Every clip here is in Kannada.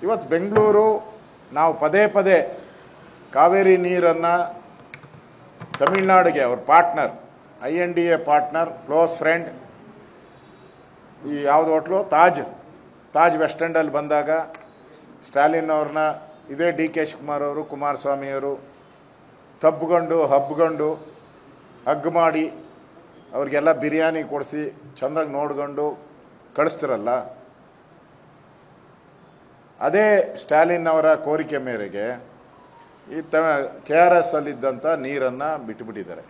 ಇವತ್ತು ಬೆಂಗಳೂರು ನಾವು ಪದೇ ಪದೇ ಕಾವೇರಿ ನೀರನ್ನು ತಮಿಳ್ನಾಡಿಗೆ ಅವ್ರ partner I N D A partner close friend ಈ ಯಾವುದು ಹೋಟ್ಲು ತಾಜ್ ತಾಜ್ ವೆಸ್ಟ್ ಎಂಡಲ್ಲಿ ಬಂದಾಗ ಸ್ಟಾಲಿನ್ ಅವ್ರನ್ನ ಇದೇ ಡಿ ಕೆ ಶಿವಕುಮಾರ್ ಅವರು ಕುಮಾರಸ್ವಾಮಿಯವರು ತಬ್ಕೊಂಡು ಹಬ್ಕೊಂಡು ಹಗ್ ಮಾಡಿ ಅವ್ರಿಗೆಲ್ಲ ಬಿರಿಯಾನಿ ಕೊಡಿಸಿ ಚೆಂದಾಗಿ ನೋಡ್ಕೊಂಡು ಕಳಿಸ್ತಿರಲ್ಲ ಅದೇ ಸ್ಟಾಲಿನ್ ಅವರ ಕೋರಿಕೆ ಮೇರೆಗೆ ಈ ತ ಕೆ ಆರ್ ಎಸ್ ಅಲ್ಲಿದ್ದಂಥ ನೀರನ್ನು ಬಿಟ್ಟುಬಿಟ್ಟಿದ್ದಾರೆ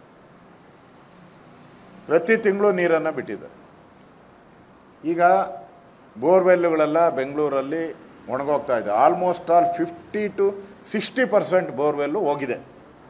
ಪ್ರತಿ ತಿಂಗಳು ನೀರನ್ನು ಬಿಟ್ಟಿದ್ದಾರೆ ಈಗ ಬೋರ್ವೆಲ್ಗಳೆಲ್ಲ ಬೆಂಗಳೂರಲ್ಲಿ ಒಣಗೋಗ್ತಾ ಇದೆ almost all fifty to sixty percent borewell ಹೋಗಿದೆ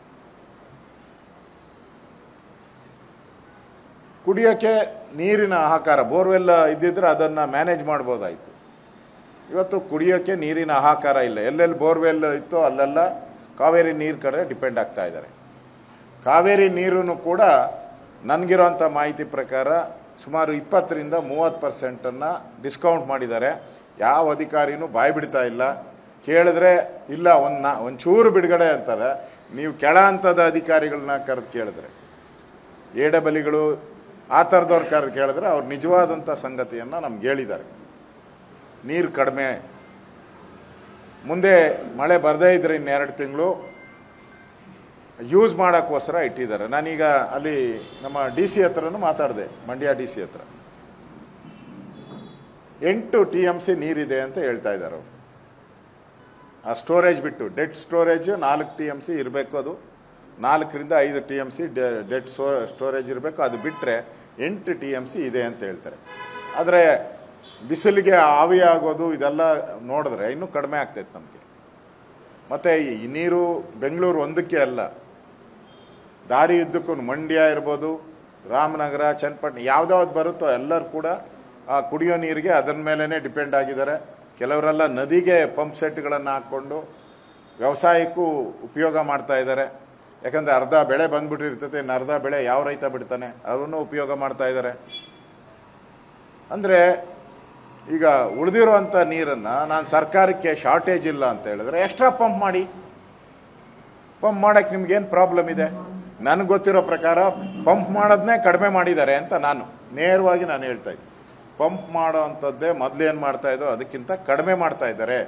ಕುಡಿಯೋಕ್ಕೆ ನೀರಿನ ಹಾಹಾಕಾರ ಬೋರ್ವೆಲ್ ಇದ್ದಿದ್ರೆ ಅದನ್ನು ಮ್ಯಾನೇಜ್ ಮಾಡ್ಬೋದಾಯಿತು ಇವತ್ತು ಕುಡಿಯೋಕ್ಕೆ ನೀರಿನ ಹಾಹಾಕಾರ ಇಲ್ಲ ಎಲ್ಲೆಲ್ಲಿ ಬೋರ್ವೆಲ್ ಇತ್ತೋ ಅಲ್ಲೆಲ್ಲ ಕಾವೇರಿ ನೀರು ಕಡೆ ಡಿಪೆಂಡ್ ಆಗ್ತಾ ಇದ್ದಾರೆ ಕಾವೇರಿ ನೀರು ಕೂಡ ನನಗಿರೋಂಥ ಮಾಹಿತಿ ಪ್ರಕಾರ ಸುಮಾರು ಇಪ್ಪತ್ತರಿಂದ ಮೂವತ್ತು ಪರ್ಸೆಂಟನ್ನು ಡಿಸ್ಕೌಂಟ್ ಮಾಡಿದ್ದಾರೆ ಯಾವ ಅಧಿಕಾರಿನೂ ಬಾಯಿ ಬಿಡ್ತಾ ಇಲ್ಲ ಕೇಳಿದ್ರೆ ಇಲ್ಲ ಒಂದು ನಾ ಒಂಚೂರು ಬಿಡುಗಡೆ ಅಂತಾರೆ ನೀವು ಕೆಳ ಹಂತದ ಅಧಿಕಾರಿಗಳನ್ನ ಕರೆದು ಕೇಳಿದ್ರೆ ಎ ಡಬಲಿಗಳು ಆ ಥರದವ್ರು ಕರೆದು ಕೇಳಿದ್ರೆ ಅವ್ರು ನಿಜವಾದಂಥ ಸಂಗತಿಯನ್ನು ನಮ್ಗೆ ಹೇಳಿದ್ದಾರೆ ನೀರು ಕಡಿಮೆ ಮುಂದೆ ಮಳೆ ಬರದೇ ಇದ್ರೆ ಇನ್ನೆರಡು ತಿಂಗಳು ಯೂಸ್ ಮಾಡೋಕ್ಕೋಸ್ಕರ ಇಟ್ಟಿದ್ದಾರೆ ನಾನೀಗ ಅಲ್ಲಿ ನಮ್ಮ ಡಿ ಸಿ ಹತ್ರನೂ ಮಾತಾಡಿದೆ ಮಂಡ್ಯ ಡಿ ಸಿ ಹತ್ರ ಎಂಟು ಟಿ ಎಮ್ ಸಿ ನೀರಿದೆ ಅಂತ ಹೇಳ್ತಾ ಇದ್ದಾರೆ ಅವರು ಆ ಸ್ಟೋರೇಜ್ ಬಿಟ್ಟು ಡೆಡ್ ಸ್ಟೋರೇಜ್ ನಾಲ್ಕು ಟಿ ಎಮ್ ಸಿ ಇರಬೇಕು ಅದು ನಾಲ್ಕರಿಂದ ಐದು T M C dead sto storage ಇರಬೇಕು ಅದು ಬಿಟ್ಟರೆ ಎಂಟು ಟಿ ಎಮ್ ಸಿ ಇದೆ ಅಂತ ಹೇಳ್ತಾರೆ ಆದರೆ ಬಿಸಿಲಿಗೆ ಆವಿ ಆಗೋದು ಇದೆಲ್ಲ ನೋಡಿದ್ರೆ ಇನ್ನೂ ಕಡಿಮೆ ಆಗ್ತೈತೆ ನಮಗೆ ಮತ್ತು ಈ ನೀರು ಬೆಂಗಳೂರು ಒಂದಕ್ಕೆ ಅಲ್ಲ ದಾರಿ ಉದ್ದಕ್ಕೂ ಮಂಡ್ಯ ಇರ್ಬೋದು ರಾಮನಗರ ಚನ್ನಪಟ್ಟಣ ಯಾವ್ದಾವ್ದು ಬರುತ್ತೋ ಎಲ್ಲರೂ ಕೂಡ ಆ ಕುಡಿಯೋ ನೀರಿಗೆ ಅದರ ಮೇಲೇ ಡಿಪೆಂಡ್ ಆಗಿದ್ದಾರೆ ಕೆಲವರೆಲ್ಲ ನದಿಗೆ ಪಂಪ್ ಸೆಟ್ಗಳನ್ನು ಹಾಕ್ಕೊಂಡು ವ್ಯವಸಾಯಕ್ಕೂ ಉಪಯೋಗ ಮಾಡ್ತಾ ಇದ್ದಾರೆ ಯಾಕಂದರೆ ಅರ್ಧ ಬೆಳೆ ಬಂದ್ಬಿಟ್ಟಿರ್ತೈತೆ ಇನ್ನು ಅರ್ಧ ಬೆಳೆ ಯಾವ ರೈತ ಬಿಡ್ತಾನೆ ಅವನು ಉಪಯೋಗ ಮಾಡ್ತಾ ಇದ್ದಾರೆ ಅಂದರೆ ಈಗ ಉಳಿದಿರುವಂಥ ನೀರನ್ನು ನಾನು ಸರ್ಕಾರಕ್ಕೆ ಶಾರ್ಟೇಜ್ ಇಲ್ಲ ಅಂತ ಹೇಳಿದ್ರೆ ಎಕ್ಸ್ಟ್ರಾ ಪಂಪ್ ಮಾಡಿ ಪಂಪ್ ಮಾಡೋಕ್ಕೆ ನಿಮ್ಗೇನು ಪ್ರಾಬ್ಲಮ್ ಇದೆ ನನಗೆ ಗೊತ್ತಿರೋ ಪ್ರಕಾರ ಪಂಪ್ ಮಾಡೋದನ್ನೇ ಕಡಿಮೆ ಮಾಡಿದ್ದಾರೆ ಅಂತ ನಾನು ನೇರವಾಗಿ ನಾನು ಹೇಳ್ತಾ ಇದ್ದೆ ಪಂಪ್ ಮಾಡೋ ಅಂಥದ್ದೇ ಮೊದಲೇನು ಮಾಡ್ತಾ ಇದ್ದೋ ಅದಕ್ಕಿಂತ ಕಡಿಮೆ ಮಾಡ್ತಾ ಇದ್ದಾರೆ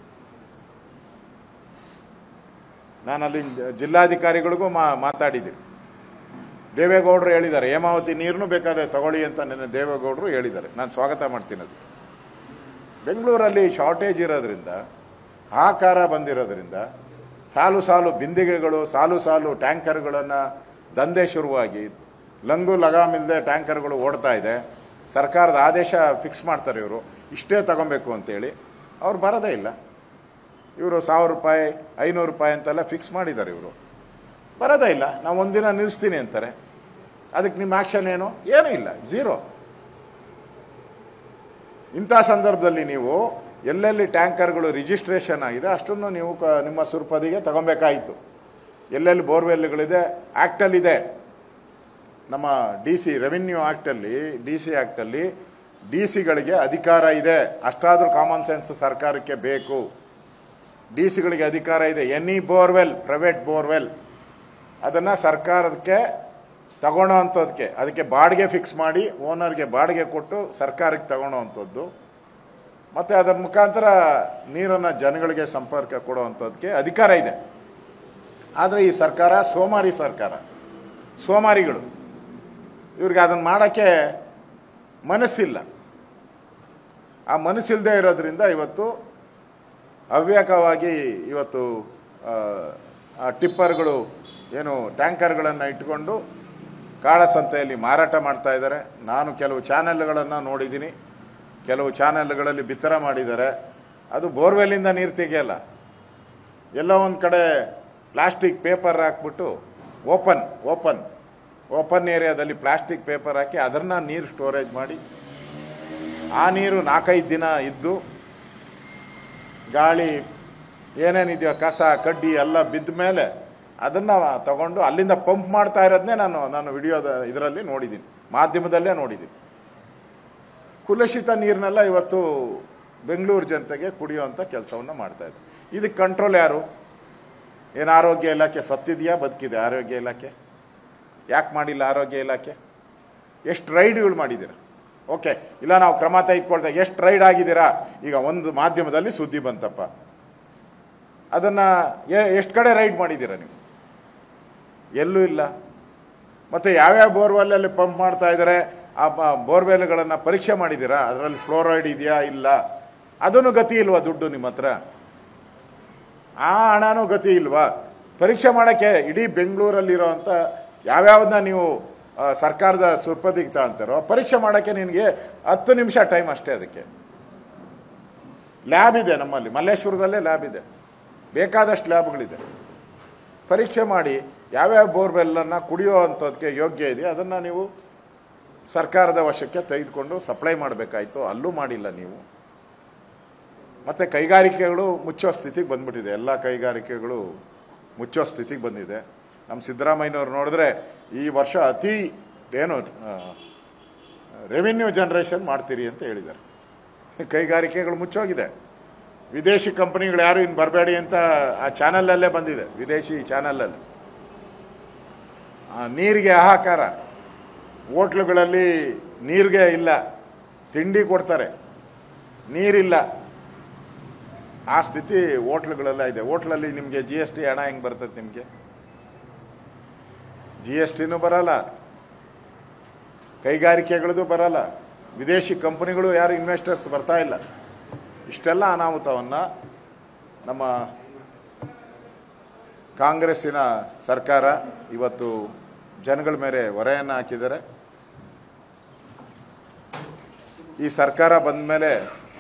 ನಾನು ಅಲ್ಲಿ ಜಿಲ್ಲಾಧಿಕಾರಿಗಳಿಗೂ ಮಾ ಮಾತಾಡಿದ್ದೀನಿ ದೇವೇಗೌಡರು ಹೇಳಿದ್ದಾರೆ ಹೇಮಾವತಿ ನೀರನ್ನು ಬೇಕಾದ್ರೆ ತಗೊಳ್ಳಿ ಅಂತ ನಿನ್ನೆ ದೇವೇಗೌಡರು ಹೇಳಿದ್ದಾರೆ ನಾನು ಸ್ವಾಗತ ಮಾಡ್ತೀನಿ ಅದು ಬೆಂಗಳೂರಲ್ಲಿ ಶಾರ್ಟೇಜ್ ಇರೋದ್ರಿಂದ ಆಕಾರ ಬಂದಿರೋದ್ರಿಂದ ಸಾಲು ಸಾಲು ಬಿಂದಿಗೆಗಳು ಸಾಲು ಸಾಲು ಟ್ಯಾಂಕರ್ಗಳನ್ನು ದಂಧೆ ಶುರುವಾಗಿ ಲಂಗು ಲಗಾಮಿಲ್ಲದೆ ಟ್ಯಾಂಕರ್ಗಳು ಓಡ್ತಾ ಇದೆ ಸರ್ಕಾರದ ಆದೇಶ ಫಿಕ್ಸ್ ಮಾಡ್ತಾರೆ ಇವರು ಇಷ್ಟೇ ತಗೊಬೇಕು ಅಂತೇಳಿ ಅವ್ರು ಬರೋದೇ ಇಲ್ಲ ಇವರು ಸಾವಿರ ರೂಪಾಯಿ ಐನೂರು ರೂಪಾಯಿ ಅಂತೆಲ್ಲ ಫಿಕ್ಸ್ ಮಾಡಿದ್ದಾರೆ ಇವರು ಬರೋದೇ ಇಲ್ಲ ನಾವು ಒಂದಿನ ನಿಲ್ಲಿಸ್ತೀನಿ ಅಂತಾರೆ ಅದಕ್ಕೆ ನಿಮ್ಮ ಆ್ಯಕ್ಷನ್ ಏನು ಏನೂ ಇಲ್ಲ ಝೀರೋ ಇಂಥ ಸಂದರ್ಭದಲ್ಲಿ ನೀವು ಎಲ್ಲೆಲ್ಲಿ ಟ್ಯಾಂಕರ್ಗಳು ರಿಜಿಸ್ಟ್ರೇಷನ್ ಆಗಿದೆ ಅಷ್ಟನ್ನು ನೀವು ಕ ನಿಮ್ಮ ಸುರ್ಪದಿಗೆ ತಗೊಬೇಕಾಯಿತು ಎಲ್ಲೆಲ್ಲಿ ಬೋರ್ವೆಲ್ಗಳಿದೆ ಆ್ಯಕ್ಟಲ್ಲಿದೆ ನಮ್ಮ ಡಿ ಸಿ ರೆವಿನ್ಯೂ ಆ್ಯಕ್ಟಲ್ಲಿ ಡಿ ಸಿ ಆ್ಯಕ್ಟಲ್ಲಿ ಡಿ ಸಿಗಳಿಗೆ ಅಧಿಕಾರ ಇದೆ ಅಷ್ಟಾದರೂ ಕಾಮನ್ ಸೆನ್ಸ್ ಸರ್ಕಾರಕ್ಕೆ ಬೇಕು ಡಿ ಸಿಗಳಿಗೆ ಅಧಿಕಾರ ಇದೆ ಎನಿ ಬೋರ್ವೆಲ್ ಪ್ರೈವೇಟ್ ಬೋರ್ವೆಲ್ ಅದನ್ನು ಸರ್ಕಾರಕ್ಕೆ ತಗೊಳ್ಳೋ ಅಂಥದ್ದಕ್ಕೆ ಅದಕ್ಕೆ ಬಾಡಿಗೆ ಫಿಕ್ಸ್ ಮಾಡಿ ಓನರ್ಗೆ ಬಾಡಿಗೆ ಕೊಟ್ಟು ಸರ್ಕಾರಕ್ಕೆ ತಗೊಳ್ಳೋ ಅಂಥದ್ದು ಮತ್ತು ಅದರ ಮುಖಾಂತರ ನೀರನ್ನು ಜನಗಳಿಗೆ ಸಂಪರ್ಕ ಕೊಡುವಂಥದ್ದಕ್ಕೆ ಅಧಿಕಾರ ಇದೆ ಆದರೆ ಈ ಸರ್ಕಾರ ಸೋಮಾರಿ ಸರ್ಕಾರ ಸೋಮಾರಿಗಳು ಇವ್ರಿಗೆ ಅದನ್ನು ಮಾಡೋಕ್ಕೆ ಮನಸ್ಸಿಲ್ಲ ಆ ಮನಸ್ಸಿಲ್ಲದೆ ಇರೋದ್ರಿಂದ ಇವತ್ತು ಅವ್ಯಾಕವಾಗಿ ಇವತ್ತು ಆ, ಆ ಟಿಪ್ಪರ್ಗಳು ಏನು ಟ್ಯಾಂಕರ್ಗಳನ್ನು ಇಟ್ಕೊಂಡು ಕಾಳಸಂತೆಯಲ್ಲಿ ಮಾರಾಟ ಮಾಡ್ತಾ ಇದ್ದಾರೆ ನಾನು ಕೆಲವು ಚಾನೆಲ್ಗಳನ್ನು ನೋಡಿದ್ದೀನಿ ಕೆಲವು ಚಾನೆಲ್ಗಳಲ್ಲಿ ಬಿತ್ತರ ಮಾಡಿದ್ದಾರೆ ಅದು ಬೋರ್ವೆಲ್ಲಿಂದ ನೀರು ತೆಗೆಯಲ್ಲ ಎಲ್ಲೋ ಒಂದು ಕಡೆ ಪ್ಲಾಸ್ಟಿಕ್ ಪೇಪರ್ ಹಾಕ್ಬಿಟ್ಟು ಓಪನ್ ಓಪನ್ ಓಪನ್ ಏರಿಯಾದಲ್ಲಿ ಪ್ಲಾಸ್ಟಿಕ್ ಪೇಪರ್ ಹಾಕಿ ಅದನ್ನು ನೀರು ಸ್ಟೋರೇಜ್ ಮಾಡಿ ಆ ನೀರು ನಾಲ್ಕೈದು ದಿನ ಇದ್ದು ಗಾಳಿ ಏನೇನಿದೆಯೋ ಕಸ ಕಡ್ಡಿ ಎಲ್ಲ ಬಿದ್ದ ಮೇಲೆ ಅದನ್ನು ತಗೊಂಡು ಅಲ್ಲಿಂದ ಪಂಪ್ ಮಾಡ್ತಾ ಇರೋದನ್ನೇ ನಾನು ನಾನು ವಿಡಿಯೋದ ಇದರಲ್ಲಿ ನೋಡಿದ್ದೀನಿ ಮಾಧ್ಯಮದಲ್ಲೇ ನೋಡಿದ್ದೀನಿ ಕುಲಷಿತ ನೀರನ್ನೆಲ್ಲ ಇವತ್ತು ಬೆಂಗಳೂರು ಜನತೆಗೆ ಕುಡಿಯುವಂಥ ಕೆಲಸವನ್ನು ಮಾಡ್ತಾ ಇದೆ ಇದಕ್ಕೆ ಕಂಟ್ರೋಲ್ ಯಾರು ಏನು ಆರೋಗ್ಯ ಇಲಾಖೆ ಸತ್ತಿದೆಯಾ ಬದುಕಿದೆ ಆರೋಗ್ಯ ಇಲಾಖೆ ಯಾಕೆ ಮಾಡಿಲ್ಲ ಆರೋಗ್ಯ ಇಲಾಖೆ ಎಷ್ಟು ರೈಡ್ಗಳು ಮಾಡಿದ್ದೀರಾ ಓಕೆ ಇಲ್ಲ ನಾವು ಕ್ರಮ ತೆಗೆದುಕೊಳ್ತಾ ಎಷ್ಟು ರೈಡ್ ಆಗಿದ್ದೀರಾ ಈಗ ಒಂದು ಮಾಧ್ಯಮದಲ್ಲಿ ಸುದ್ದಿ ಬಂತಪ್ಪ ಅದನ್ನು ಎಷ್ಟು ಕಡೆ ರೈಡ್ ಮಾಡಿದ್ದೀರಾ ನೀವು ಎಲ್ಲೂ ಇಲ್ಲ ಮತ್ತು ಯಾವ್ಯಾವ ಬೋರ್ವೆಲ್ಲಲ್ಲಿ ಪಂಪ್ ಮಾಡ್ತಾ ಇದ್ದಾರೆ ಆ ಬೋರ್ವೆಲ್ಗಳನ್ನು ಪರೀಕ್ಷೆ ಮಾಡಿದ್ದೀರಾ ಅದರಲ್ಲಿ ಫ್ಲೋರೈಡ್ ಇದೆಯಾ ಇಲ್ಲ ಅದನ್ನು ಗತಿ ಇಲ್ವಾ ದುಡ್ಡು ನಿಮ್ಮ ಹತ್ರ ಆ ಹಣನೂ ಗತಿ ಇಲ್ವಾ ಪರೀಕ್ಷೆ ಮಾಡೋಕ್ಕೆ ಇಡೀ ಬೆಂಗಳೂರಲ್ಲಿರೋವಂಥ ಯಾವ್ಯಾವನ್ನ ನೀವು ಆ, ಸರ್ಕಾರದ ಸುರ್ಪದಿಗೆ ತಾಳ್ತಾರೋ ಪರೀಕ್ಷೆ ಮಾಡೋಕ್ಕೆ ನಿನಗೆ ಹತ್ತು ನಿಮಿಷ ಟೈಮ್ ಅಷ್ಟೇ ಅದಕ್ಕೆ ಲ್ಯಾಬ್ ಇದೆ ನಮ್ಮಲ್ಲಿ ಮಲ್ಲೇಶ್ವರದಲ್ಲೇ ಲ್ಯಾಬ್ ಇದೆ ಬೇಕಾದಷ್ಟು ಲ್ಯಾಬ್ಗಳಿದೆ ಪರೀಕ್ಷೆ ಮಾಡಿ ಯಾವ್ಯಾವ ಬೋರ್ವೆಲ್ಲನ್ನು ಕುಡಿಯೋ ಅಂಥದ್ದಕ್ಕೆ ಯೋಗ್ಯ ಇದೆ ಅದನ್ನು ನೀವು ಸರ್ಕಾರದ ವಶಕ್ಕೆ ತೆಗೆದುಕೊಂಡು ಸಪ್ಲೈ ಮಾಡಬೇಕಾಯ್ತು ಅಲ್ಲೂ ಮಾಡಿಲ್ಲ ನೀವು ಮತ್ತು ಕೈಗಾರಿಕೆಗಳು ಮುಚ್ಚೋ ಸ್ಥಿತಿಗೆ ಬಂದ್ಬಿಟ್ಟಿದೆ ಎಲ್ಲ ಕೈಗಾರಿಕೆಗಳು ಮುಚ್ಚೋ ಸ್ಥಿತಿಗೆ ಬಂದಿದೆ ನಮ್ಮ ಸಿದ್ದರಾಮಯ್ಯನವ್ರು ನೋಡಿದ್ರೆ ಈ ವರ್ಷ ಅತಿ ಏನು ರೆವಿನ್ಯೂ ಜನ್ರೇಷನ್ ಮಾಡ್ತೀರಿ ಅಂತ ಹೇಳಿದ್ದಾರೆ ಕೈಗಾರಿಕೆಗಳು ಮುಚ್ಚೋಗಿದೆ ವಿದೇಶಿ ಕಂಪನಿಗಳು ಯಾರು ಇನ್ನು ಬರಬೇಡಿ ಅಂತ ಆ ಚಾನಲಲ್ಲೇ ಬಂದಿದೆ ವಿದೇಶಿ ಚಾನಲಲ್ಲಿ ಆ, ನೀರಿಗೆ ಹಾಹಾಕಾರ ಹೋಟ್ಲುಗಳಲ್ಲಿ ನೀರಿಗೆ ಇಲ್ಲ ತಿಂಡಿ ಕೊಡ್ತಾರೆ ನೀರಿಲ್ಲ ಆ ಸ್ಥಿತಿ ಹೋಟ್ಲುಗಳೆಲ್ಲ ಇದೆ ಹೋಟ್ಲಲ್ಲಿ ನಿಮಗೆ ಜಿ ಎಸ್ ಟಿ ಹಣ ಹೆಂಗೆ ಬರ್ತದೆ ನಿಮಗೆ ಜಿ ಎಸ್ ಟಿನೂ ಬರಲ್ಲ ಕೈಗಾರಿಕೆಗಳದು ಬರಲ್ಲ ವಿದೇಶಿ ಕಂಪನಿಗಳು ಯಾರು ಇನ್ವೆಸ್ಟರ್ಸ್ ಬರ್ತಾ ಇಲ್ಲ ಇಷ್ಟೆಲ್ಲ ಅನಾಹುತವನ್ನು ನಮ್ಮ ಕಾಂಗ್ರೆಸ್ಸಿನ ಸರ್ಕಾರ ಇವತ್ತು ಜನಗಳ ಮೇಲೆ ಹೊರೆಯನ್ನು ಹಾಕಿದ್ದಾರೆ ಈ ಸರ್ಕಾರ ಬಂದ ಮೇಲೆ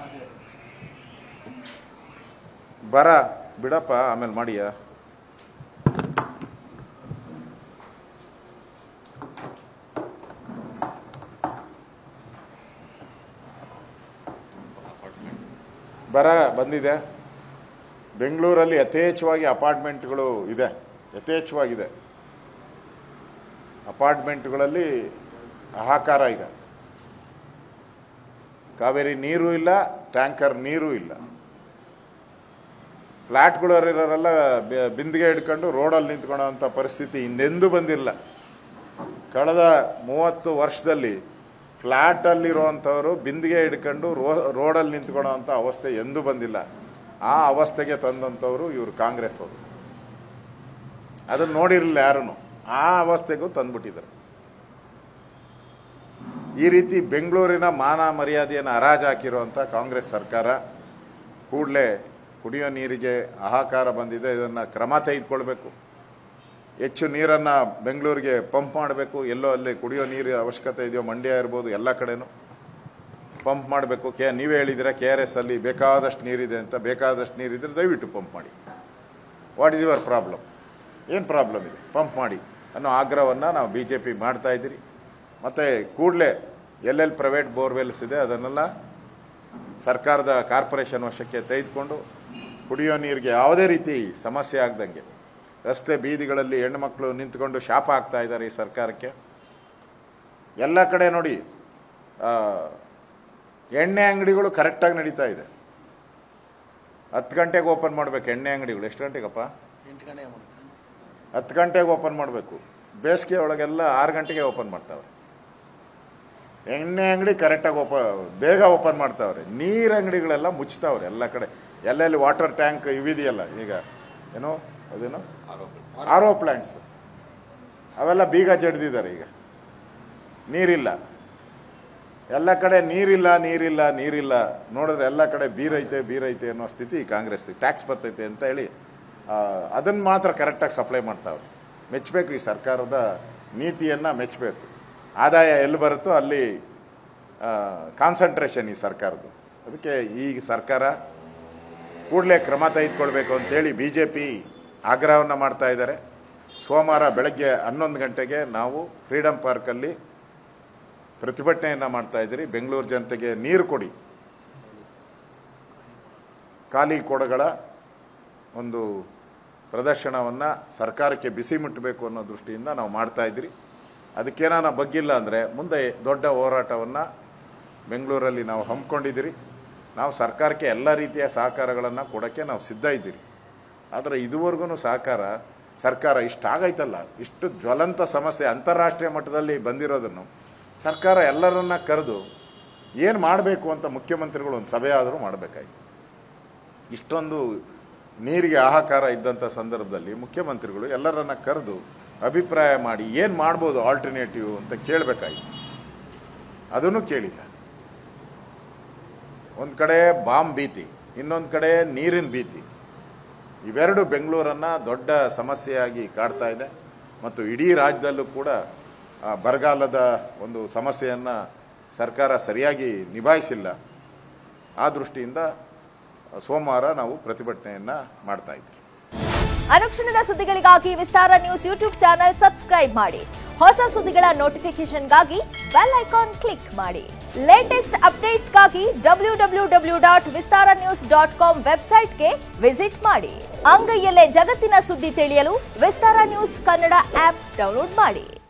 ಬರ ಬಿಡಪ್ಪ ಆಮೇಲೆ ಮಾಡಿಯಾ ಬರ ಬಂದಿದೆ ಬೆಂಗಳೂರಲ್ಲಿ ಯಥೇಚ್ಛವಾಗಿ ಅಪಾರ್ಟ್ಮೆಂಟ್ಗಳು ಇದೆ ಯಥೇಚ್ಛವಾಗಿದೆ ಅಪಾರ್ಟ್ಮೆಂಟ್ಗಳಲ್ಲಿ ಹಾಹಾಕಾರ ಈಗ ಕಾವೇರಿ ನೀರು ಇಲ್ಲ ಟ್ಯಾಂಕರ್ ನೀರು ಇಲ್ಲ ಫ್ಲ್ಯಾಟ್ಗಳವರೆಲ್ಲ ಬಿಂದಿಗೆ ಹಿಡ್ಕೊಂಡು ರೋಡಲ್ಲಿ ನಿಂತ್ಕೊಳ್ಳೋವಂಥ ಪರಿಸ್ಥಿತಿ ಹಿಂದೆಂದೂ ಬಂದಿಲ್ಲ ಕಳೆದ ಮೂವತ್ತು ವರ್ಷದಲ್ಲಿ ಫ್ಲ್ಯಾಟಲ್ಲಿರುವಂಥವರು ಬಿಂದಿಗೆ ಹಿಡ್ಕೊಂಡು ರೋ ರೋಡಲ್ಲಿ ನಿಂತ್ಕೊಳ್ಳೋವಂಥ ಅವಸ್ಥೆ ಎಂದೂ ಬಂದಿಲ್ಲ ಆ ಅವಸ್ಥೆಗೆ ತಂದಂಥವರು ಇವರು ಕಾಂಗ್ರೆಸ್ ಅವರು ಅದನ್ನು ನೋಡಿರಲಿಲ್ಲ ಯಾರೂ ಆ ಅವಸ್ಥೆಗೂ ತಂದ್ಬಿಟ್ಟಿದ್ದಾರೆ ಈ ರೀತಿ ಬೆಂಗಳೂರಿನ ಮಾನ ಮರ್ಯಾದೆಯನ್ನು ಹರಾಜು ಹಾಕಿರುವಂಥ ಕಾಂಗ್ರೆಸ್ ಸರ್ಕಾರ ಕೂಡಲೇ ಕುಡಿಯೋ ನೀರಿಗೆ ಹಾಹಾಕಾರ ಬಂದಿದೆ ಇದನ್ನು ಕ್ರಮ ತೆಗೆದುಕೊಳ್ಬೇಕು ಹೆಚ್ಚು ನೀರನ್ನು ಬೆಂಗಳೂರಿಗೆ ಪಂಪ್ ಮಾಡಬೇಕು ಎಲ್ಲೋ ಅಲ್ಲಿ ಕುಡಿಯೋ ನೀರು ಅವಶ್ಯಕತೆ ಇದೆಯೋ ಮಂಡ್ಯ ಇರ್ಬೋದು ಎಲ್ಲ ಕಡೆನೂ ಪಂಪ್ ಮಾಡಬೇಕು ಕೆ ನೀವೇ ಹೇಳಿದ್ದೀರಾ ಕೆ ಆರ್ ಎಸ್ ಅಲ್ಲಿ ಬೇಕಾದಷ್ಟು ನೀರಿದೆ ಅಂತ ಬೇಕಾದಷ್ಟು ನೀರಿದ್ರೆ ದಯವಿಟ್ಟು ಪಂಪ್ ಮಾಡಿ ವಾಟ್ ಇಸ್ ಯುವರ್ ಪ್ರಾಬ್ಲಮ್ ಏನು ಪ್ರಾಬ್ಲಮ್ ಇದೆ ಪಂಪ್ ಮಾಡಿ ಅನ್ನೋ ಆಗ್ರಹವನ್ನು ನಾವು ಬಿ ಜೆ ಪಿ ಮಾಡ್ತಾ ಇದ್ದೀರಿ ಮತ್ತು ಕೂಡಲೇ ಎಲ್ಲೆಲ್ಲಿ ಪ್ರೈವೇಟ್ ಬೋರ್ವೆಲ್ಸ್ ಇದೆ ಅದನ್ನೆಲ್ಲ ಸರ್ಕಾರದ ಕಾರ್ಪೊರೇಷನ್ ವಶಕ್ಕೆ ತೆಗೆದುಕೊಂಡು ಕುಡಿಯೋ ನೀರಿಗೆ ಯಾವುದೇ ರೀತಿ ಸಮಸ್ಯೆ ಆಗ್ದಂಗೆ ರಸ್ತೆ ಬೀದಿಗಳಲ್ಲಿ ಹೆಣ್ಣುಮಕ್ಕಳು ನಿಂತ್ಕೊಂಡು ಶಾಪ ಆಗ್ತಾ ಇದ್ದಾರೆ ಈ ಸರ್ಕಾರಕ್ಕೆ ಎಲ್ಲ ಕಡೆ ನೋಡಿ ಆ, ಎಣ್ಣೆ ಅಂಗಡಿಗಳು ಕರೆಕ್ಟಾಗಿ ನಡೀತಾ ಇದೆ ಹತ್ತು ಗಂಟೆಗೆ ಓಪನ್ ಮಾಡಬೇಕು ಎಣ್ಣೆ ಅಂಗಡಿಗಳು ಎಷ್ಟು ಗಂಟೆಗಪ್ಪ ಎಂಟು ಗಂಟೆಗೆ ಮಾಡ್ತಾರೆ ಹತ್ತು ಗಂಟೆಗೆ ಓಪನ್ ಮಾಡಬೇಕು ಬೇಸಿಗೆ ಒಳಗೆಲ್ಲ ಆರು ಗಂಟೆಗೆ ಓಪನ್ ಮಾಡ್ತಾವೆ ಎಣ್ಣೆ ಅಂಗಡಿ ಕರೆಕ್ಟಾಗಿ ಓಪ ಬೇಗ ಓಪನ್ ಮಾಡ್ತಾವ್ರೆ ನೀರು ಅಂಗಡಿಗಳೆಲ್ಲ ಮುಚ್ತಾವ್ರೆ ಎಲ್ಲ ಕಡೆ ಎಲ್ಲೆಲ್ಲಿ ವಾಟರ್ ಟ್ಯಾಂಕ್ ಇವಿದೆಯಲ್ಲ ಈಗ ಏನೋ ಅದೇನೋ ಆರ್ ಒ ಪ್ಲ್ಯಾಂಟ್ಸ್ ಅವೆಲ್ಲ ಬೀಗ ಜಡ್ದಿದ್ದಾರೆ ಈಗ ನೀರಿಲ್ಲ ಎಲ್ಲ ಕಡೆ ನೀರಿಲ್ಲ ನೀರಿಲ್ಲ ನೀರಿಲ್ಲ ನೋಡಿದ್ರೆ ಎಲ್ಲ ಕಡೆ ಬೀರೈತೆ ಬೀರೈತೆ ಅನ್ನೋ ಸ್ಥಿತಿ ಕಾಂಗ್ರೆಸ್ ಟ್ಯಾಕ್ಸ್ ಬರ್ತೈತೆ ಅಂತ ಹೇಳಿ ಅದನ್ನು ಮಾತ್ರ ಕರೆಕ್ಟಾಗಿ ಸಪ್ಲೈ ಮಾಡ್ತಾವ್ರೆ ಮೆಚ್ಚಬೇಕು ಈ ಸರ್ಕಾರದ ನೀತಿಯನ್ನು ಮೆಚ್ಚಬೇಕು ಆದಾಯ ಎಲ್ಲಿ ಬರುತ್ತೋ ಅಲ್ಲಿ ಕಾನ್ಸಂಟ್ರೇಷನ್ ಈ ಸರ್ಕಾರದ್ದು ಅದಕ್ಕೆ ಈ ಸರ್ಕಾರ ಕೂಡಲೇ ಕ್ರಮ ತೆಗೆದುಕೊಳ್ಬೇಕು ಅಂತೇಳಿ ಬಿ ಜೆ ಪಿ ಆಗ್ರಹವನ್ನು ಮಾಡ್ತಾ ಇದ್ದಾರೆ ಸೋಮವಾರ ಬೆಳಗ್ಗೆ ಹನ್ನೊಂದು ಗಂಟೆಗೆ ನಾವು ಫ್ರೀಡಮ್ ಪಾರ್ಕಲ್ಲಿ ಪ್ರತಿಭಟನೆಯನ್ನು ಮಾಡ್ತಾ ಇದ್ದೀರಿ ಬೆಂಗಳೂರು ಜನತೆಗೆ ನೀರು ಕೊಡಿ ಖಾಲಿ ಕೊಡಗಳ ಒಂದು ಪ್ರದರ್ಶನವನ್ನು ಸರ್ಕಾರಕ್ಕೆ ಬಿಸಿ ಮುಟ್ಟಬೇಕು ಅನ್ನೋ ದೃಷ್ಟಿಯಿಂದ ನಾವು ಮಾಡ್ತಾ ಇದ್ದೀರಿ ಅದಕ್ಕೇನಾನ ಬಗ್ಗಿಲ್ಲ ಅಂದರೆ ಮುಂದೆ ದೊಡ್ಡ ಹೋರಾಟವನ್ನು ಬೆಂಗಳೂರಲ್ಲಿ ನಾವು ಹಮ್ಮಿಕೊಂಡಿದ್ದೀರಿ ನಾವು ಸರ್ಕಾರಕ್ಕೆ ಎಲ್ಲ ರೀತಿಯ ಸಹಕಾರಗಳನ್ನು ಕೊಡೋಕ್ಕೆ ನಾವು ಸಿದ್ಧ ಇದ್ದೀರಿ ಆದರೆ ಇದುವರೆಗೂ ಸಹಕಾರ ಸರ್ಕಾರ ಇಷ್ಟು ಆಗೈತಲ್ಲ ಇಷ್ಟು ಜ್ವಲಂತ ಸಮಸ್ಯೆ ಅಂತಾರಾಷ್ಟ್ರೀಯ ಮಟ್ಟದಲ್ಲಿ ಬಂದಿರೋದನ್ನು ಸರ್ಕಾರ ಎಲ್ಲರನ್ನ ಕರೆದು ಏನು ಮಾಡಬೇಕು ಅಂತ ಮುಖ್ಯಮಂತ್ರಿಗಳು ಒಂದು ಸಭೆ ಆದರೂ ಮಾಡಬೇಕಾಯ್ತು ಇಷ್ಟೊಂದು ನೀರಿಗೆ ಹಾಹಾಕಾರ ಇದ್ದಂಥ ಸಂದರ್ಭದಲ್ಲಿ ಮುಖ್ಯಮಂತ್ರಿಗಳು ಎಲ್ಲರನ್ನ ಕರೆದು ಅಭಿಪ್ರಾಯ ಮಾಡಿ ಏನು ಮಾಡ್ಬೋದು ಆಲ್ಟರ್ನೇಟಿವ್ ಅಂತ ಕೇಳಬೇಕಾಯ್ತು ಅದನ್ನು ಕೇಳಿಲ್ಲ ಒಂದು ಕಡೆ ಬಾಂಬ್ ಭೀತಿ ಇನ್ನೊಂದು ಕಡೆ ನೀರಿನ ಭೀತಿ ಇವೆರಡು ಬೆಂಗಳೂರನ್ನು ದೊಡ್ಡ ಸಮಸ್ಯೆಯಾಗಿ ಕಾಡ್ತಾ ಇದೆ ಮತ್ತು ಇಡೀ ರಾಜ್ಯದಲ್ಲೂ ಕೂಡ ಆ, ಬರಗಾಲದ ಒಂದು ಸಮಸ್ಯೆಯನ್ನು ಸರ್ಕಾರ ಸರಿಯಾಗಿ ನಿಭಾಯಿಸಿಲ್ಲ ಆ ದೃಷ್ಟಿಯಿಂದ ಸೋಮವಾರ ನಾವು ಪ್ರತಿಭಟನೆಯನ್ನು ಮಾಡ್ತಾ ಇದ್ದೀವಿ ಅನುಕ್ಷಣದ ಸುದ್ದಿಗಳಿಗಾಗಿ Vistara news YouTube channel subscribe ಮಾಡಿ ಹೊಸ ಸುದ್ದಿಗಳ ನೋಟಿಫಿಕೇಶನ್ಗಾಗಿ ಬೆಲ್ ಐಕಾನ್ ಕ್ಲಿಕ್ ಮಾಡಿ ಲೇಟೆಸ್ಟ್ ಅಪ್ಡೇಟ್ಸ್ಗಾಗಿ W W W dot Vistara news dot com ವೆಬ್ಸೈಟ್ಗೆ ವಿಸಿಟ್ ಮಾಡಿ ಅಂಗೈಯಲ್ಲೇ ಜಗತ್ತಿನ ಸುದ್ದಿ ತಿಳಿಯಲು Vistara news Kannada app download ಮಾಡಿ